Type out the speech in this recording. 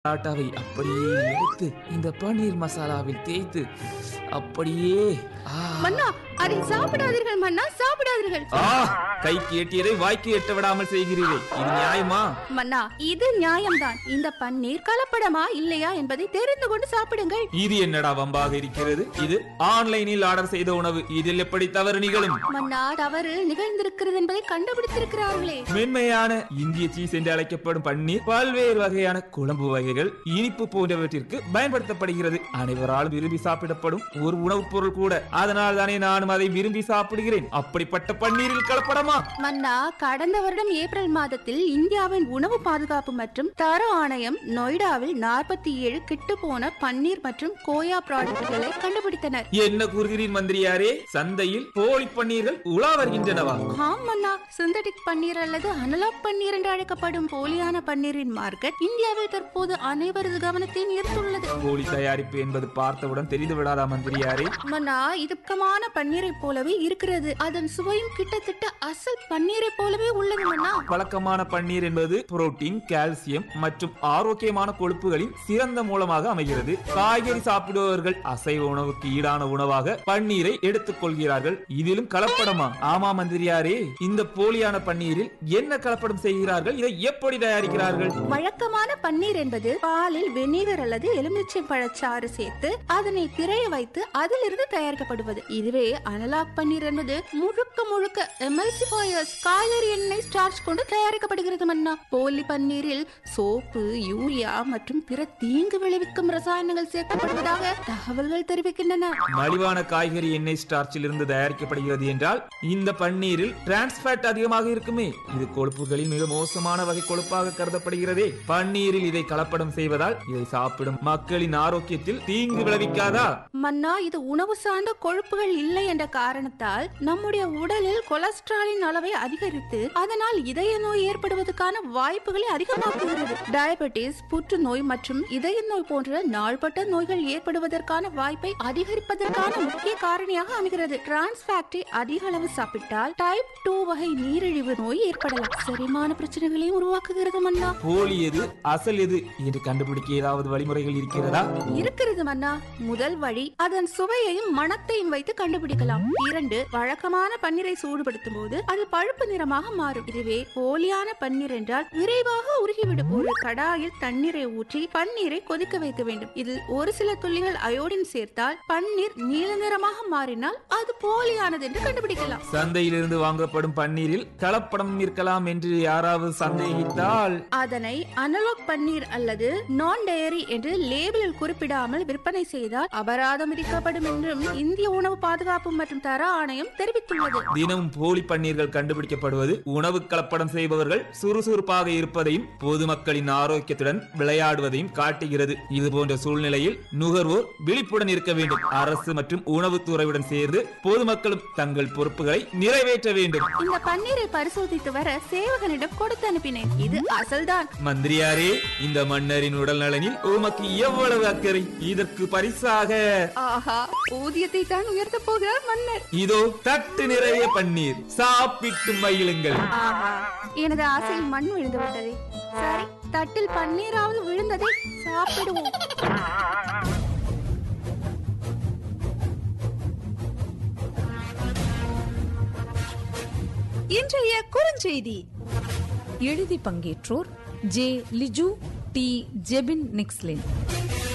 பராட்டாவை அப்படியே எடுத்து இந்த பன்னீர் மசாலாவில் தேய்த்து அப்படியே ஆ. மன்னா அதை சாப்பிடாதீர்கள் மன்னா சாப்பிடாதீர்கள் ஆ கைக்கு எட்டியதை வாய்க்கு எட்ட விடாமல் செய்கிறீரே இது நியாயமா மன்னா இது நியாயம்தான் இந்த பன்னீர் கலப்படமா இல்லையா என்பதை தெரிந்து கொண்டு சாப்பிடுங்கள் இது என்னடா வம்பாக இருக்கிறது இது ஆன்லைனில் ஆர்டர் செய்த உணவு இதில் எப்படி தவறு நிகழும் மன்னா தவறு நிகழ்ந்திருக்கிறது என்பதை கண்டுபிடித்திருக்கிறார்களே மென்மையான இந்திய சீஸ் என்று அழைக்கப்படும் பன்னீர் பல்வேறு வகையான குழம்பு வகைகள் இனிப்பு போன்றவற்றிற்கு பயன்படுத்தப்படுகிறது அனைவராலும் விரும்பி சாப்பிடப்படும் ஒரு உணவுப் பொருள் கூட அதனால் தானே நானும் அதை விரும்பி சாப்பிடுகிறேன் அப்படிப்பட்ட பன்னீரில் கலப்படமா மன்னா கடந்த வருடம் ஏப்ரல் மாதத்தில் இந்தியாவின் உணவு பாதுகாப்பு மற்றும் தர ஆணையம் நொய்டாவில் நாற்பத்தி ஏழு கிட்டுப்போன பன்னீர் மற்றும் கோயா ப்ராடக்ட்களை கண்டுபிடித்தனர் என்ன கூறுகிறீர் மந்திரியாரே சந்தையில் போலி பன்னீர்கள் உலா வருகின்றனவா ஆம் மன்னா சிந்தட்டிக் பன்னீர் அல்லது அனலாக் பன்னீர் என்று அழைக்கப்படும் போலியான பன்னீரின் மார்க்கெட் இந்தியாவில் தற்போது அனைவரது கவனத்தையும் ஈர்த்துள்ளது போலி தயாரிப்பு என்பது பார்த்தவுடன் தெரிந்து விடாதா மந்திரியாரே மன்னா இதுக்கமான பன்னீரை போலவே இருக்கிறது அதன் சுவையும் கிட்டத்தட்ட அசல் பன்னீரை போலவே உள்ளது மன்னா வழக்கமான பன்னீர் என்பது புரோட்டீன் கால்சியம் மற்றும் ஆரோக்கியமான கொழுப்புகளின் சிறந்த மூலமாக அமைகிறது காய்கறி சாப்பிடுபவர்கள் அசைவ உணவுக்கு ஈடான உணவாக பன்னீரை எடுத்துக் கொள்கிறார்கள் இதிலும் கலப்படமா ஆமா மந்திரியாரே இந்த போலியான பன்னீரில் என்ன கலப்படம் செய்கிறார்கள் இதை எப்படி தயாரிக்கிறார்கள் வழக்கமான பன்னீர் என்பது பாலில் வெந்நீர் அல்லது எலுமிச்சை பழச்சாறு சேர்த்து அதனை திரைய வைத்து அதிலிருந்து தயாரிக்கப்படுவது இதுவே அனலாக் பன்னீர் என்பது முழுக்க முழுக்க எமல்சிஃபயர்ஸ் காய்கறி எண்ணெய் ஸ்டார்ச் கொண்டு தயாரிக்கப்படுகிறது மன்னா போலி பன்னீரில் சோப்பு யூரியா மற்றும் பிற தீங்கு விளைவிக்கும் ரசாயனங்கள் சேர்க்கப்படுவதாக தகவல்கள் தெரிவிக்கின்றன மலிவான காய்கறி எண்ணெய் ஸ்டார்ச்சில் இருந்து தயாரிக்கப்படுகிறது என்றால் இந்த பன்னீரில் டிரான்ஸ்பேட் அதிகமாக இருக்குமே இது கொழுப்புகளில் மிக மோசமான வகை கொழுப்பாக கருதப்படுகிறதே பன்னீரில் இதை கலப்படம் செய்வதால் இதை சாப்பிடும் மக்களின் ஆரோக்கியத்தில் தீங்கு விளைவிக்காதா மன்னா இது உணவு சார்ந்த கொழுப்புகள் இல்லை என்ற காரணத்தால் நம்முடைய உடலில் கொலஸ்ட்ராலின் அளவை அதிகரித்து அதனால் இதய நோய் ஏற்படுவதற்கான வாய்ப்புகளை அதிகமாக்குகிறது டயபெட்டிஸ் புற்றுநோய் மற்றும் இதய நோய் போன்ற நாள்பட்ட நோய்கள் ஏற்படுவதற்கான வாய்ப்பை அதிகரிப்பதற்கான முக்கிய காரணியாக அமைகிறது டிரான்ஸ் ஃபேக்டை அதிக அளவு சாப்பிட்டால் டைப் டூ வகை நீரிழிவு நோய் ஏற்படலாம் செரிமான பிரச்சனைகளையும் உருவாக்குகிறது மன்னா போலி எது அசல் எது என்று கண்டுபிடிக்க ஏதாவது வழிமுறைகள் இருக்கிறதா இருக்கிறது மன்னா முதல் வழி அதன் சுவையையும் மணத்தையும் வைத்து கண்டுபிடிக்கலாம் இரண்டு வழக்கமான பன்னீரை சூடுபடுத்தும் போது அது பழுப்பு நிறமாக மாறும் இதுவே போலியான பன்னீர் என்றால் விரைவாக உருகிவிடும் ஒரு கடாயில் தண்ணீரை ஊற்றி பன்னீரை கொதிக்க வைக்க வேண்டும் இதில் ஒரு சில துள்ளிகள் அயோடின் சேர்த்தால் பன்னீர் நீல நிறமாக மாறினால் அது போலியானது என்று கண்டுபிடிக்கலாம் சந்தையிலிருந்து வாங்கப்படும் பன்னீரில் கலப்படம் இருக்கலாம் என்று யாராவது சந்தேகித்தால் அதனை அனலாக் பன்னீர் அல்லது நான் டயரி என்று லேபிளில் குறிப்பிடாமல் விற்பனை செய்தால் அபராதம் விதிக்கப்படும் என்றும் இந்திய உணவு பாதுகாப்பு மற்றும் தர ஆணையம் தெரிவித்துள்ளது தினமும் போலி பன்னீர்கள் கண்டுபிடிக்கப்படுவது உணவு கலப்படம் செய்பவர்கள் சுறுசுறுப்பாக இருப்பதையும் பொதுமக்களின் ஆரோக்கியத்துடன் விளையாடுவதையும் காட்டுகிறது இது போன்ற சூழ்நிலையில் நுகர்வோர் விழிப்புடன் இருக்க வேண்டும் அரசு மற்றும் உணவுத்துறையுடன் சேர்ந்து பொதுமக்களும் தங்கள் பொறுப்புகளை நிறைவேற்ற வேண்டும் இந்த பன்னீரை பரிசோதித்து வர சேவகனிடம் கொடுத்து அனுப்பினேன் இது அசல்தான் மந்திரியாரே இந்த மன்னரின் உடல் நலனில் உமக்கு எவ்வளவு அக்கறை இதற்கு பரிசாக ஆஹா ஊதியத்தை தான் உயர்த்த போகிறார் மன்னர் இதோ தட்டு நிறைய பன்னீர் சாப்பிட்டு மகிழுங்கள் ஆஹா எனது ஆசையில் மண் விழுந்து விட்டதே சரி தட்டில் பன்னீராவது விழுந்ததை சாப்பிடுவோம் இன்றைய குறுஞ்செய்தி எழுதி பங்கேற்றோர் ஜே லிஜு டி ஜெபின் நிக்ஸ்லின்